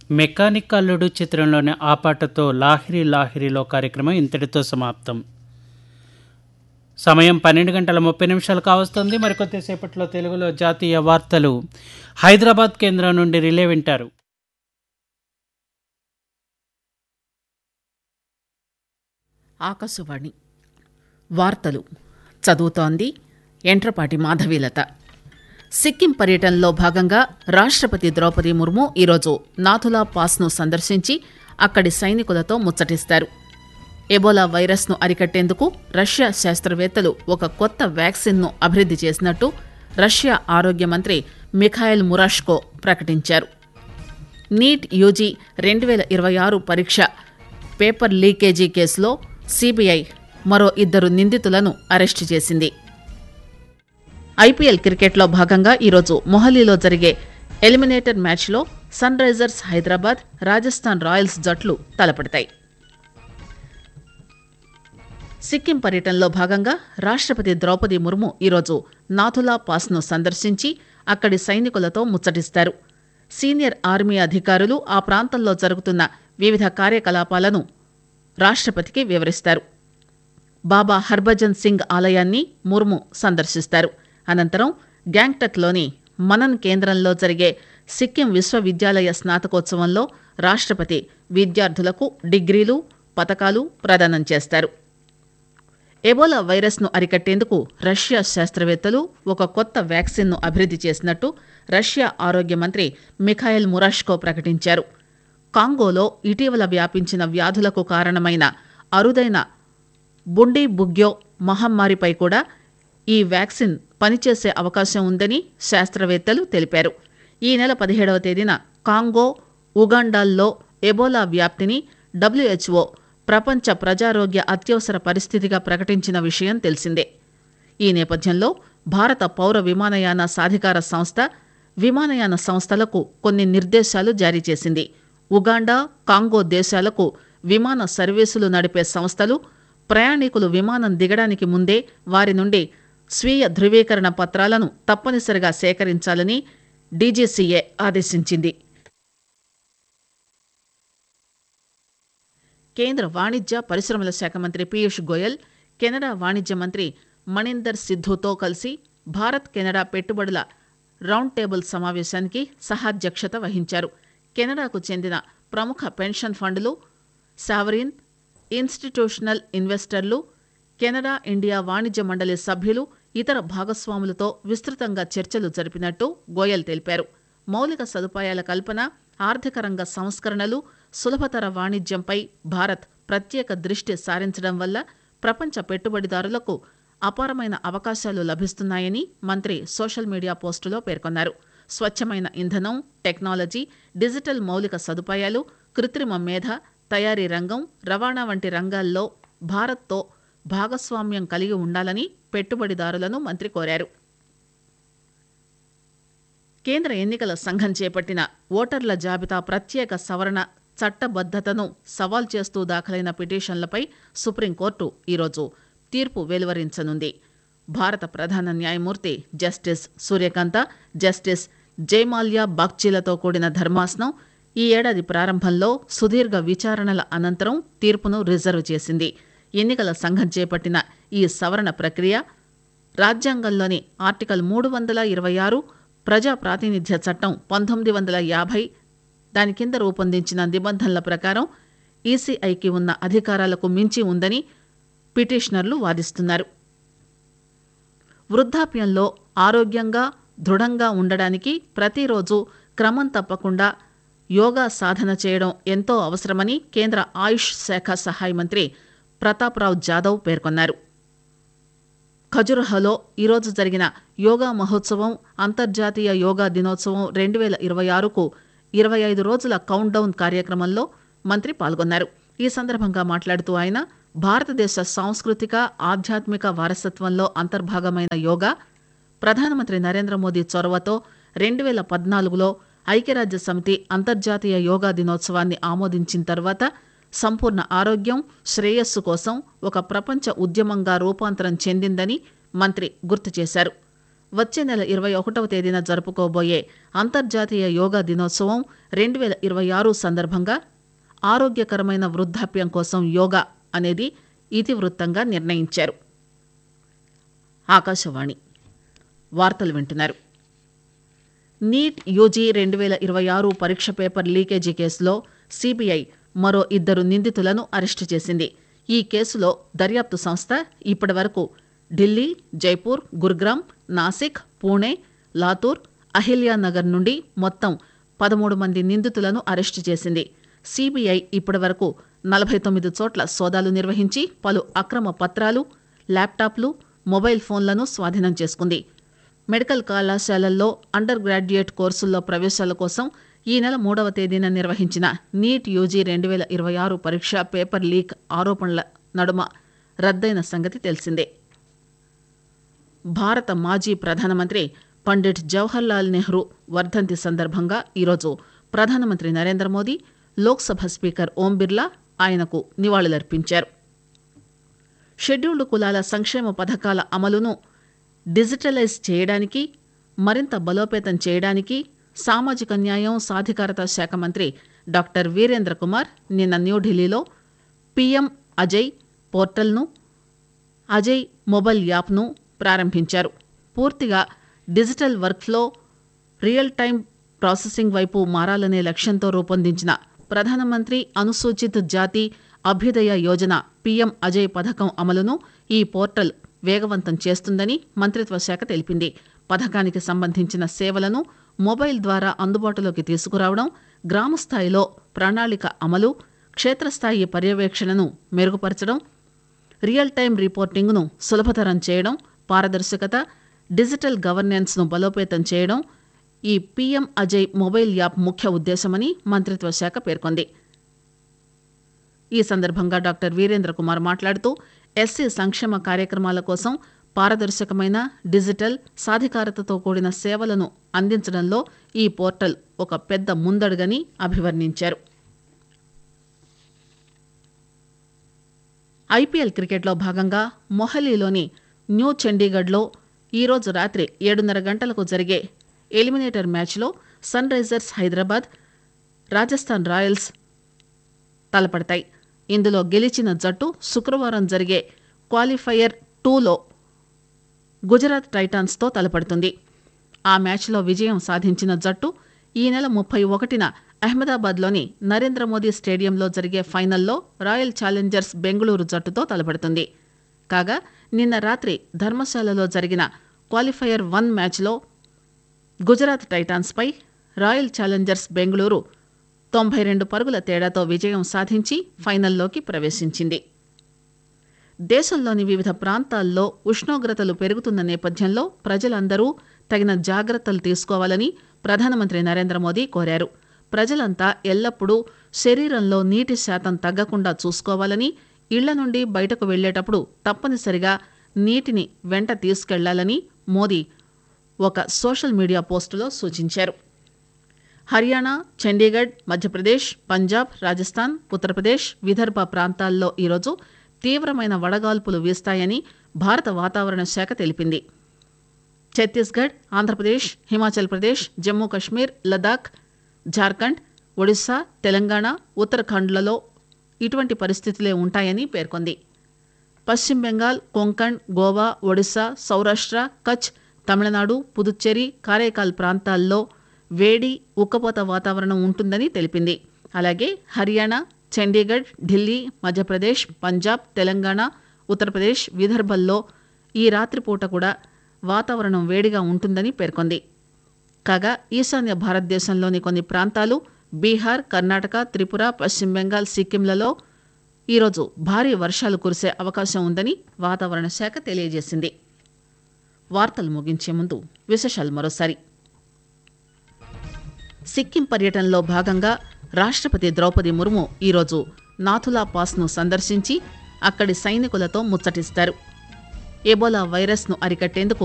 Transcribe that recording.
mechanic అల్లుడు చిత్రంలోని ఆ పాటతో లాహిరి లాహిరిలో కార్యక్రమం ఇంతటితో సమాప్తం సమయం పన్నెండు గంటల ముప్పై నిమిషాలు కావస్తుంది మరికొద్దిసేపట్లో తెలుగులో జాతీయ వార్తలు హైదరాబాద్ కేంద్రం నుండి రిలే వింటారు ఆకాశవాణి వార్తలు చదువుతోంది ఎంట్రపాటి మాధవీలత సిక్కిం పర్యటనలో భాగంగా రాష్ట్రపతి ద్రౌపది ముర్ము ఈరోజు నాథులా పాస్ను సందర్శించి అక్కడి సైనికులతో ముచ్చటిస్తారు ఎబోలా వైరస్ను అరికట్టేందుకు రష్యా శాస్త్రవేత్తలు ఒక కొత్త వ్యాక్సిన్ను అభివృద్ధి చేసినట్టు రష్యా ఆరోగ్య మంత్రి మిఖాయిల్ మురాష్కో ప్రకటించారు నీట్ యూజీ రెండు వేల ఇరవై ఆరు పరీక్ష పేపర్ లీకేజీ కేసులో సిబిఐ మరో ఇద్దరు నిందితులను అరెస్టు చేసింది ఐపీఎల్ క్రికెట్లో భాగంగా ఈరోజు మొహాలీలో జరిగే ఎలిమినేటర్ మ్యాచ్లో Sunrisers Hyderabad Rajasthan Royals జట్లు తలపడతాయి సిక్కిం పర్యటనలో భాగంగా రాష్ట్రపతి ద్రౌపది ముర్ము ఈరోజు నాథులా పాస్ను సందర్శించి అక్కడి సైనికులతో ముచ్చటిస్తారు సీనియర్ ఆర్మీ అధికారులు ఆ ప్రాంతంలో జరుగుతున్న వివిధ కార్యకలాపాలను రాష్ట్రపతికి వివరిస్తారు బాబా హర్భజన్ సింగ్ ఆలయాన్ని ముర్ము సందర్శిస్తారు అనంతరం గ్యాంగ్టక్లోని మనన్ కేంద్రంలో జరిగే సిక్కిం విశ్వవిద్యాలయ స్నాతకోత్సవంలో రాష్ట్రపతి విద్యార్థులకు డిగ్రీలు పతకాలు ప్రదానం చేస్తారు ఎబోలా వైరస్ను అరికట్టేందుకు రష్యా శాస్త్రవేత్తలు ఒక కొత్త వ్యాక్సిన్ను అభివృద్ధి చేసినట్టు రష్యా ఆరోగ్య మంత్రి మిఖాయిల్ మురాష్కో ప్రకటించారు కాంగోలో ఇటీవల వ్యాపించిన వ్యాధులకు కారణమైన అరుదైన బుండీ బుగ్యో మహమ్మారిపై కూడా ఈ వ్యాక్సిన్ పనిచేసే అవకాశం ఉందని శాస్త్రవేత్తలు తెలిపారు ఈ నెల పదిహేడవ తేదీన కాంగో ఉగాండాల్లో ఎబోలా వ్యాప్తిని డబ్ల్యూహెచ్ఓ ప్రపంచ ప్రజారోగ్య అత్యవసర పరిస్థితిగా ప్రకటించిన విషయం తెలిసిందే ఈ నేపథ్యంలో భారత పౌర విమానయాన సాధికార సంస్థ విమానయాన సంస్థలకు కొన్ని నిర్దేశాలు జారీ చేసింది ఉగాండా కాంగో దేశాలకు విమాన సర్వీసులు నడిపే సంస్థలు ప్రయాణికులు విమానం దిగడానికి ముందే వారి నుండి స్వీయ ధృవీకరణ పత్రాలను తప్పనిసరిగా సేకరించాలని డీజీసీఏ ఆదేశించింది కేంద్ర వాణిజ్య పరిశ్రమల శాఖ మంత్రి పీయూష్ గోయల్ కెనడా వాణిజ్య మంత్రి మణిందర్ సిద్ధుతో కలిసి భారత్ కెనడా పెట్టుబడుల రౌండ్ టేబుల్ సమావేశానికి సహాధ్యక్షత వహించారు కెనడాకు చెందిన ప్రముఖ పెన్షన్ ఫండ్లు సావరిన్ ఇన్స్టిట్యూషనల్ ఇన్వెస్టర్లు కెనడా ఇండియా వాణిజ్య మండలి సభ్యులు ఇతర భాగస్వాములతో విస్తృతంగా చర్చలు జరిపినట్టు గోయల్ తెలిపారు మౌలిక సదుపాయాల కల్పన ఆర్థిక రంగ సంస్కరణలు సులభతర వాణిజ్యంపై భారత్ ప్రత్యేక దృష్టి సారించడం వల్ల ప్రపంచ పెట్టుబడిదారులకు అపారమైన అవకాశాలు లభిస్తున్నాయని మంత్రి సోషల్ మీడియా పోస్టులో పేర్కొన్నారు స్వచ్ఛమైన ఇంధనం టెక్నాలజీ డిజిటల్ మౌలిక సదుపాయాలు కృత్రిమ మేధ తయారీ రంగం రవాణా వంటి రంగాల్లో భారత్తో భాగస్వామ్యం కలిగి ఉండాలని పెట్టుబడిదారులను మంత్రి కోరారు కేంద్ర ఎన్నికల సంఘం చేపట్టిన ఓటర్ల జాబితా ప్రత్యేక సవరణ చట్టబద్దతను సవాల్ చేస్తూ దాఖలైన పిటిషన్లపై సుప్రీంకోర్టు ఈరోజు తీర్పు వెలువరించనుంది భారత ప్రధాన న్యాయమూర్తి జస్టిస్ సూర్యకాంత జస్టిస్ జయమాల్యా బాగ్చీలతో కూడిన ధర్మాసనం ఈ ఏడాది ప్రారంభంలో సుదీర్ఘ విచారణల అనంతరం తీర్పును రిజర్వ్ చేసింది ఎన్నికల సంఘం చేపట్టిన ఈ సవరణ ప్రక్రియ రాజ్యాంగంలోని ఆర్టికల్ మూడు వందల ఇరవై ఆరు ప్రజా ప్రాతినిధ్య చట్టం పంతొమ్మిది వందల యాభై దాని కింద రూపొందించిన నిబంధనల ప్రకారం ఈసీఐకి ఉన్న అధికారాలకు మించి ఉందని పిటిషనర్లు వాదిస్తున్నారు వృద్ధాప్యంలో ఆరోగ్యంగా దృఢంగా ఉండడానికి ప్రతిరోజు క్రమం తప్పకుండా యోగా సాధన చేయడం ఎంతో అవసరమని కేంద్ర ఆయుష్ శాఖ సహాయ మంత్రి ప్రతాప్రావ్ జాదవ్ పేర్కొన్నారు ఖజురహలో ఈరోజు జరిగిన యోగా మహోత్సవం అంతర్జాతీయ యోగా దినోత్సవం రెండు వేల ఇరవై ఆరుకు ఇరవై ఐదు రోజుల కౌంట్ డౌన్ కార్యక్రమంలో మంత్రి పాల్గొన్నారు ఈ సందర్భంగా మాట్లాడుతూ ఆయన భారతదేశ సాంస్కృతిక ఆధ్యాత్మిక వారసత్వంలో అంతర్భాగమైన యోగా ప్రధానమంత్రి నరేంద్ర మోదీ చొరవతో రెండు వేల పద్నాలుగులో ఐక్యరాజ్య సమితి అంతర్జాతీయ యోగా దినోత్సవాన్ని ఆమోదించిన తర్వాత సంపూర్ణ ఆరోగ్యం శ్రేయస్సు కోసం ఒక ప్రపంచ ఉద్యమంగా రూపాంతరం చెందిందని మంత్రి గుర్తు చేశారు వచ్చే నెల ఇరవై ఒకటవ తేదీన జరుపుకోబోయే అంతర్జాతీయ యోగా దినోత్సవం రెండు వేల ఇరవై ఆరు సందర్భంగా ఆరోగ్యకరమైన వృద్ధాప్యం కోసం యోగా అనేది ఇతివృత్తంగా నిర్ణయించారు ఆకాశవాణి వార్తలు వింటున్నారు నీట్ యూజీ రెండు వేల ఇరవై ఆరు పరీక్ష పేపర్ లీకేజీ కేసులో సిబిఐ మరో ఇద్దరు నిందితులను అరెస్టు చేసింది ఈ కేసులో దర్యాప్తు సంస్థ ఇప్పటి వరకు ఢిల్లీ జైపూర్ గుర్గ్రామ్ నాసిక్ పూణే లాతూర్ అహిల్యానగర్ నుండి మొత్తం పదమూడు మంది నిందితులను అరెస్టు చేసింది సిబిఐ ఇప్పటి వరకు నలభై తొమ్మిది చోట్ల సోదాలు నిర్వహించి పలు అక్రమ పత్రాలు ల్యాప్టాప్లు మొబైల్ ఫోన్లను స్వాధీనం చేసుకుంది మెడికల్ కళాశాలల్లో అండర్ గ్రాడ్యుయేట్ కోర్సుల్లో ప్రవేశాల కోసం ఈ నెల మూడవ తేదీన నిర్వహించిన నీట్ యూజీ రెండు వేల ఇరవై ఆరు పరీక్ష పేపర్ లీక్ ఆరోపణల నడుమ రద్దయిన సంగతి తెలిసిందే భారత మాజీ ప్రధానమంత్రి పండిట్ జవహర్లాల్ నెహ్రూ వర్ధంతి సందర్భంగా ఈరోజు ప్రధానమంత్రి నరేంద్ర మోదీ లోక్సభ స్పీకర్ ఓం బిర్లా ఆయనకు నివాళులర్పించారు షెడ్యూల్డ్ కులాల సంక్షేమ పథకాల అమలును డిజిటలైజ్ చేయడానికి మరింత బలోపేతం చేయడానికి సామాజిక న్యాయం సాధికారత శాఖ మంత్రి డాక్టర్ వీరేంద్ర కుమార్ నిన్న న్యూఢిల్లీలో పీఎం అజయ్ పోర్టల్ను అజయ్ మొబైల్ యాప్ను ప్రారంభించారు పూర్తిగా digital workflow real time processing వైపు మారాలనే లక్ష్యంతో రూపొందించిన ప్రధానమంత్రి అనుసూచిత్ జాతి అభ్యుదయ యోజన పీఎం అజయ్ పథకం అమలును ఈ పోర్టల్ వేగవంతం చేస్తుందని మంత్రిత్వ శాఖ తెలిపింది పథకానికి సంబంధించిన సేవలను మొబైల్ ద్వారా అందుబాటులోకి తీసుకురావడం గ్రామ స్థాయిలో ప్రణాళిక అమలు క్షేత్రస్థాయి పర్యవేక్షణను మెరుగుపరచడం రియల్ టైం రిపోర్టింగ్ను సులభతరం చేయడం పారదర్శకత డిజిటల్ గవర్నెన్స్ను బలోపేతం చేయడం ఈ పీఎం అజయ్ మొబైల్ యాప్ ముఖ్య ఉద్దేశమని మంత్రిత్వ శాఖ పేర్కొంది ఈ సందర్భంగా డాక్టర్ వీరేంద్ర కుమార్ మాట్లాడుతూ ఎస్సీ సంక్షేమ కార్యక్రమాల కోసం పారదర్శకమైన డిజిటల్ సాధికారతతో కూడిన సేవలను అందించడంలో ఈ పోర్టల్ ఒక పెద్ద ముందడుగని అభివర్ణించారు ఐపీఎల్ క్రికెట్లో భాగంగా మొహాలీలోని న్యూ చండీగఢ్లో ఈరోజు రాత్రి ఏడున్నర గంటలకు జరిగే ఎలిమినేటర్ మ్యాచ్లో Sunrisers Hyderabad Rajasthan Royals తలపడతాయి ఇందులో గెలిచిన జట్టు శుక్రవారం జరిగే క్వాలిఫైయర్ టూలో గుజరాత్ టైటాన్స్తో తలపడుతుంది ఆ మ్యాచ్లో విజయం సాధించిన జట్టు ఈ నెల ముప్పై ఒకటిన అహ్మదాబాద్లోని నరేంద్ర మోదీ స్టేడియంలో జరిగే ఫైనల్లో రాయల్ ఛాలెంజర్స్ బెంగళూరు జట్టుతో తలపడుతుంది కాగా నిన్న రాత్రి ధర్మశాలలో జరిగిన క్వాలిఫైయర్ వన్ మ్యాచ్లో గుజరాత్ టైటాన్స్పై రాయల్ ఛాలెంజర్స్ బెంగళూరు తొంభై రెండు పరుగుల తేడాతో విజయం సాధించి ఫైనల్లోకి ప్రవేశించింది దేశంలోని వివిధ ప్రాంతాల్లో ఉష్ణోగ్రతలు పెరుగుతున్న నేపథ్యంలో ప్రజలందరూ తగిన జాగ్రత్తలు తీసుకోవాలని ప్రధానమంత్రి నరేంద్ర మోదీ కోరారు ప్రజలంతా ఎల్లప్పుడూ శరీరంలో నీటి శాతం తగ్గకుండా చూసుకోవాలని ఇళ్ల నుండి బయటకు వెళ్లేటప్పుడు తప్పనిసరిగా నీటిని వెంట తీసుకెళ్లాలని మోదీ ఒక సోషల్ మీడియా పోస్టులో సూచించారు హర్యానా చండీగఢ్ మధ్యప్రదేశ్ పంజాబ్ రాజస్థాన్ ఉత్తరప్రదేశ్ విదర్భ ప్రాంతాల్లో ఈరోజు తీవ్రమైన వడగాల్పులు వీస్తాయని భారత వాతావరణ శాఖ తెలిపింది ఛత్తీస్గఢ్ ఆంధ్రప్రదేశ్ హిమాచల్ ప్రదేశ్ జమ్మూ కశ్మీర్ లదాఖ్ జార్ఖండ్ ఒడిశా తెలంగాణ ఉత్తరాఖండ్లలో ఇటువంటి పరిస్థితులే ఉంటాయని పేర్కొంది పశ్చిమ బెంగాల్ కొంకణ్ గోవా ఒడిశా సౌరాష్ట్ర కచ్ తమిళనాడు పుదుచ్చేరి కారైకాల్ ప్రాంతాల్లో వేడి ఉక్కపోత వాతావరణం ఉంటుందని తెలిపింది అలాగే హర్యానా చండీగఢ్ ఢిల్లీ మధ్యప్రదేశ్ పంజాబ్ తెలంగాణ ఉత్తరప్రదేశ్ విదర్భల్లో ఈ రాత్రిపూట కూడా వాతావరణం వేడిగా ఉంటుందని పేర్కొంది కాగా ఈశాన్య భారతదేశంలోని కొన్ని ప్రాంతాలు బీహార్ కర్ణాటక త్రిపుర పశ్చిమ బెంగాల్ సిక్కింలలో ఈరోజు భారీ వర్షాలు కురిసే అవకాశం ఉందని వాతావరణ శాఖ తెలియజేసింది వార్తలు ముగించే ముందు విశేషాలు మరోసారి సిక్కిం పర్యటనలో భాగంగా రాష్ట్రపతి ద్రౌపది ముర్ము ఈరోజు నాథులా పాస్ను సందర్శించి అక్కడి సైనికులతో ముచ్చటిస్తారు ఎబోలా వైరస్ను అరికట్టేందుకు